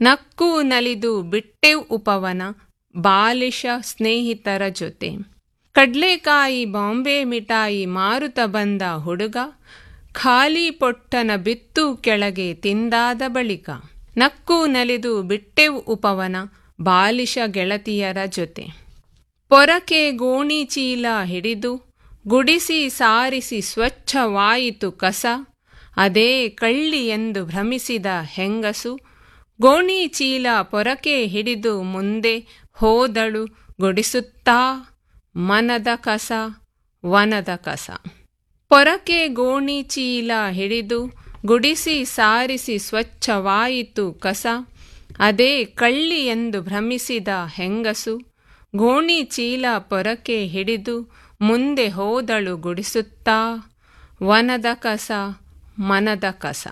ನಕ್ಕು ನಲಿದು ಬಿಟ್ಟೆವ್ ಉಪವನ ಬಾಲಿಶ ಸ್ನೇಹಿತರ ಜೊತೆ ಕಡ್ಲೆಕಾಯಿ ಬಾಂಬೆ ಮಿಠಾಯಿ ಮಾರುತ ಬಂದ ಹುಡುಗ ಖಾಲಿ ಪೊಟ್ಟನ ಬಿತ್ತು ಕೆಳಗೆ ತಿಂದಾದ ಬಳಿಕ ನಕ್ಕು ನಲಿದು ಬಿಟ್ಟೆವ್ ಉಪವನ ಬಾಲಿಶ ಗೆಳತಿಯರ ಜೊತೆ ಪೊರಕೆ ಗೋಣಿ ಚೀಲ ಹಿಡಿದು ಗುಡಿಸಿ ಸಾರಿಸಿ ಸ್ವಚ್ಛವಾಯಿತು ಕಸ ಅದೇ ಕಳ್ಳಿ ಎಂದು ಭ್ರಮಿಸಿದ ಹೆಂಗಸು ಗೋಣಿ ಚೀಲ ಪೊರಕೆ ಹಿಡಿದು ಮುಂದೆ ಹೋದಳು ಗುಡಿಸುತ್ತಾ ಮನದ ಕಸ ವನದ ಕಸ ಪೊರಕೆ ಗೋಣಿ ಚೀಲ ಹಿಡಿದು ಗುಡಿಸಿ ಸಾರಿಸಿ ಸ್ವಚ್ಛವಾಯಿತು ಕಸ ಅದೇ ಕಳ್ಳಿ ಎಂದು ಭ್ರಮಿಸಿದ ಹೆಂಗಸು ಗೋಣಿ ಚೀಲ ಪೊರಕೆ ಹಿಡಿದು ಮುಂದೆ ಹೋದಳು ಗುಡಿಸುತ್ತಾ ವನದ ಕಸ ಮನದ ಕಸ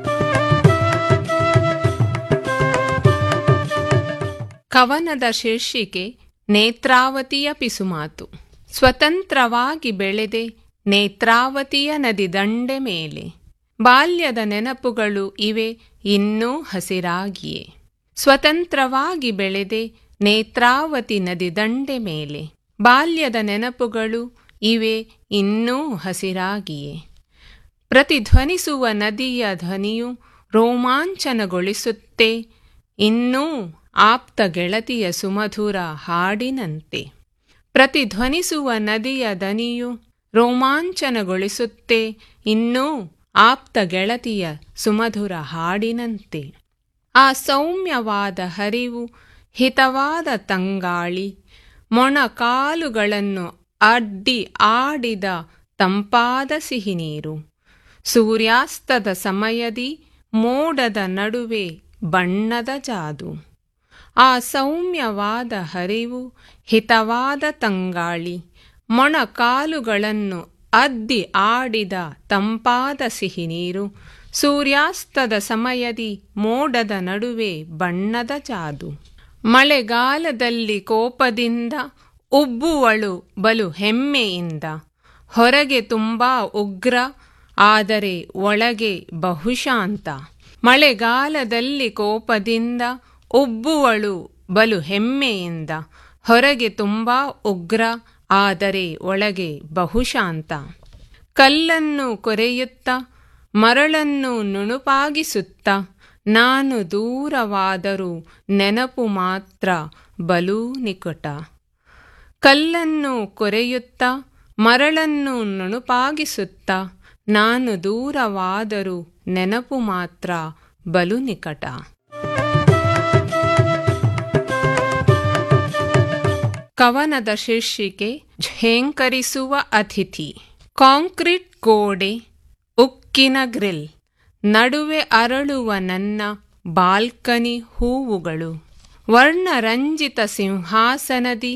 ಕವನದ ಶೀರ್ಷಿಕೆ ನೇತ್ರಾವತಿಯ ಪಿಸುಮಾತು ಸ್ವತಂತ್ರವಾಗಿ ಬೆಳೆದೆ ನೇತ್ರಾವತಿಯ ನದಿ ದಂಡೆ ಮೇಲೆ ಬಾಲ್ಯದ ನೆನಪುಗಳು ಇವೆ ಇನ್ನೂ ಹಸಿರಾಗಿಯೇ ಸ್ವತಂತ್ರವಾಗಿ ಬೆಳೆದೆ ನೇತ್ರಾವತಿ ನದಿ ದಂಡೆ ಮೇಲೆ ಬಾಲ್ಯದ ನೆನಪುಗಳು ಇವೆ ಇನ್ನೂ ಹಸಿರಾಗಿಯೇ ಪ್ರತಿಧ್ವನಿಸುವ ನದಿಯ ಧ್ವನಿಯು ರೋಮಾಂಚನಗೊಳಿಸುತ್ತೆ ಇನ್ನೂ ಆಪ್ತ ಗೆಳತಿಯ ಸುಮಧುರ ಹಾಡಿನಂತೆ ಪ್ರತಿಧ್ವನಿಸುವ ನದಿಯ ದನಿಯು ರೋಮಾಂಚನಗೊಳಿಸುತ್ತೆ ಇನ್ನೂ ಆಪ್ತ ಗೆಳತಿಯ ಸುಮಧುರ ಹಾಡಿನಂತೆ ಆ ಸೌಮ್ಯವಾದ ಹರಿವು ಹಿತವಾದ ತಂಗಾಳಿ ಮೊಣಕಾಲುಗಳನ್ನು ಅಡ್ಡಿ ಆಡಿದ ತಂಪಾದ ಸಿಹಿನೀರು ಸೂರ್ಯಾಸ್ತದ ಸಮಯದಿ ಮೋಡದ ನಡುವೆ ಬಣ್ಣದ ಜಾದು ಆ ಸೌಮ್ಯವಾದ ಹರಿವು ಹಿತವಾದ ತಂಗಾಳಿ ಮೊಣಕಾಲುಗಳನ್ನು ಅದ್ದಿ ಆಡಿದ ತಂಪಾದ ಸಿಹಿನೀರು ಸೂರ್ಯಾಸ್ತದ ಸಮಯದಿ ಮೋಡದ ನಡುವೆ ಬಣ್ಣದ ಜಾದು ಮಳೆಗಾಲದಲ್ಲಿ ಕೋಪದಿಂದ ಉಬ್ಬುವಳು ಬಲು ಹೆಮ್ಮೆಯಿಂದ ಹೊರಗೆ ತುಂಬಾ ಉಗ್ರ ಆದರೆ ಒಳಗೆ ಬಹುಶಾಂತ ಮಳೆಗಾಲದಲ್ಲಿ ಕೋಪದಿಂದ ಉಬ್ಬುವಳು ಬಲು ಹೆಮ್ಮೆಯಿಂದ ಹೊರಗೆ ತುಂಬಾ ಉಗ್ರ ಆದರೆ ಒಳಗೆ ಬಹುಶಾಂತ ಕಲ್ಲನ್ನು ಕೊರೆಯುತ್ತ ಮರಳನ್ನು ನುಣುಪಾಗಿಸುತ್ತ ನಾನು ದೂರವಾದರೂ ನೆನಪು ಮಾತ್ರ ಬಲೂ ನಿಕಟ ಕಲ್ಲನ್ನು ಕೊರೆಯುತ್ತ ಮರಳನ್ನು ನುಣುಪಾಗಿಸುತ್ತ ನಾನು ದೂರವಾದರೂ ನೆನಪು ಮಾತ್ರ ಬಲು ನಿಕಟ ಕವನದ ಶೀರ್ಷಿಕೆ ಝೇಂಕರಿಸುವ ಅತಿಥಿ ಕಾಂಕ್ರೀಟ್ ಗೋಡೆ ಉಕ್ಕಿನ ಗ್ರಿಲ್ ನಡುವೆ ಅರಳುವ ನನ್ನ ಬಾಲ್ಕನಿ ಹೂವುಗಳು ವರ್ಣರಂಜಿತ ಸಿಂಹಾಸನದಿ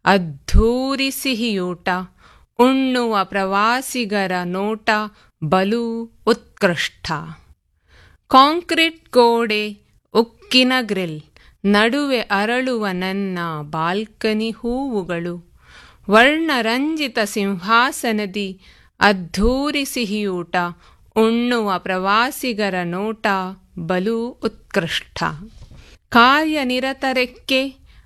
ಅದ್ಧೂರಿ ಸಿಹಿಯೂಟ ಉಣ್ಣುವ ಪ್ರವಾಸಿಗರ ನೋಟ ಬಲು ಉತ್ಕೃಷ್ಟ ಕಾಂಕ್ರೀಟ್ ಗೋಡೆ ಉಕ್ಕಿನ ಗ್ರಿಲ್ ನಡುವೆ ಅರಳುವ ನನ್ನ ಬಾಲ್ಕನಿ ಹೂವುಗಳು ವರ್ಣರಂಜಿತ ಸಿಂಹಾಸನದಿ ಅದ್ಧೂರಿ ಸಿಹಿಯೂಟ ಉಣ್ಣುವ ಪ್ರವಾಸಿಗರ ನೋಟ ಬಲು ಉತ್ಕೃಷ್ಟ ಕಾರ್ಯನಿರತರೆಕ್ಕೆ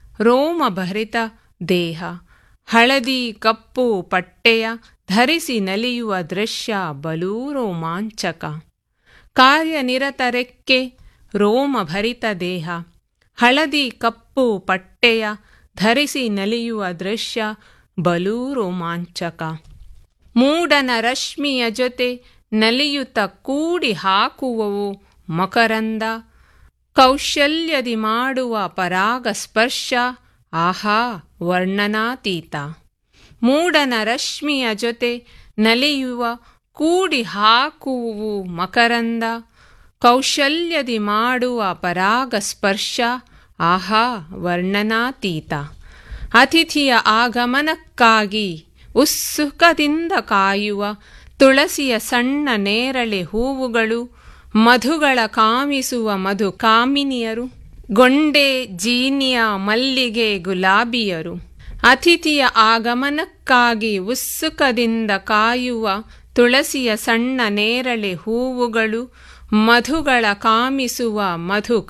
ರೋಮಭರಿತ ದೇಹ ಹಳದಿ ಕಪ್ಪು ಪಟ್ಟೆಯ ಧರಿಸಿ ನಲಿಯುವ ದೃಶ್ಯ ಬಲೂ ರೋಮಾಂಚಕ ಕಾರ್ಯನಿರತರೆಕ್ಕೆ ರೋಮಭರಿತ ದೇಹ ಹಳದಿ ಕಪ್ಪು ಪಟ್ಟೆಯ ಧರಿಸಿ ನಲಿಯುವ ದೃಶ್ಯ ಬಲೂ ರೋಮಾಂಚಕ ಮೂಡನ ರಶ್ಮಿಯ ಜೊತೆ ನಲಿಯುತ್ತ ಕೂಡಿ ಹಾಕುವವು ಮಕರಂದ ಕೌಶಲ್ಯದಿ ಮಾಡುವ ಪರಾಗ ಸ್ಪರ್ಶ ಆಹಾ ವರ್ಣನಾತೀತ ಮೂಡನ ರಶ್ಮಿಯ ಜೊತೆ ನಲಿಯುವ ಕೂಡಿ ಹಾಕುವು ಮಕರಂದ ಕೌಶಲ್ಯದಿ ಮಾಡುವ ಪರಾಗ ಸ್ಪರ್ಶ ಆಹಾ ವರ್ಣನಾತೀತ ಅತಿಥಿಯ ಆಗಮನಕ್ಕಾಗಿ ಉತ್ಸುಕದಿಂದ ಕಾಯುವ ತುಳಸಿಯ ಸಣ್ಣ ನೇರಳೆ ಹೂವುಗಳು ಮಧುಗಳ ಕಾಮಿಸುವ ಮಧು ಕಾಮಿನಿಯರು ಗೊಂಡೆ ಜೀನಿಯ ಮಲ್ಲಿಗೆ ಗುಲಾಬಿಯರು ಅತಿಥಿಯ ಆಗಮನಕ್ಕಾಗಿ ಉತ್ಸುಕದಿಂದ ಕಾಯುವ ತುಳಸಿಯ ಸಣ್ಣ ನೇರಳೆ ಹೂವುಗಳು ಮಧುಗಳ ಕಾಮಿಸುವ ಮಧು